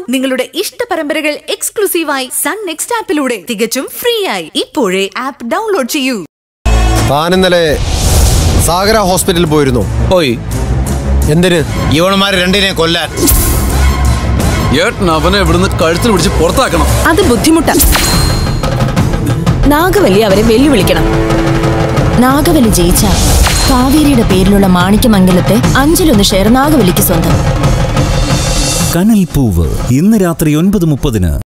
നിങ്ങളുടെ ഇഷ്ട പരമ്പരകൾ എക്സ്ക്ലൂസീവായി സൺ നെക്സ്റ്റ് ആപ്പിലൂടെ തികച്ചും ഫ്രീ ആയി ഇപ്പോഴേ ആപ്പ് ഡൗൺലോഡ് ചെയ്യൂ താൻ ഇന്നലെ സാഗര ഹോസ്പിറ്റലിൽ പോയിരുന്നു പോയി എന്തിന് ഇവണന്മാർ രണ്ടിനെ കൊല്ലാൻ ഏട്ടൻ അവനെ ഇവിടുന്ന് കഴുത്തിൽ പിടിച്ച് പുറത്താക്കണം അത് ബുദ്ധിമുട്ടാ നാഗവല്ലി അവരെ വെല്ലുവിളിക്കണം നാഗവല്ലി ജയിച്ച കാവേരിയുടെ പേരിലുള്ള മാണിക്യമംഗലത്തെ അഞ്ചിലൊന്ന് ഷെയർ നാഗവല്ലിക്ക് സ്വന്തം കനൽ പൂവ് ഇന്ന് രാത്രി ഒൻപത് മുപ്പതിന്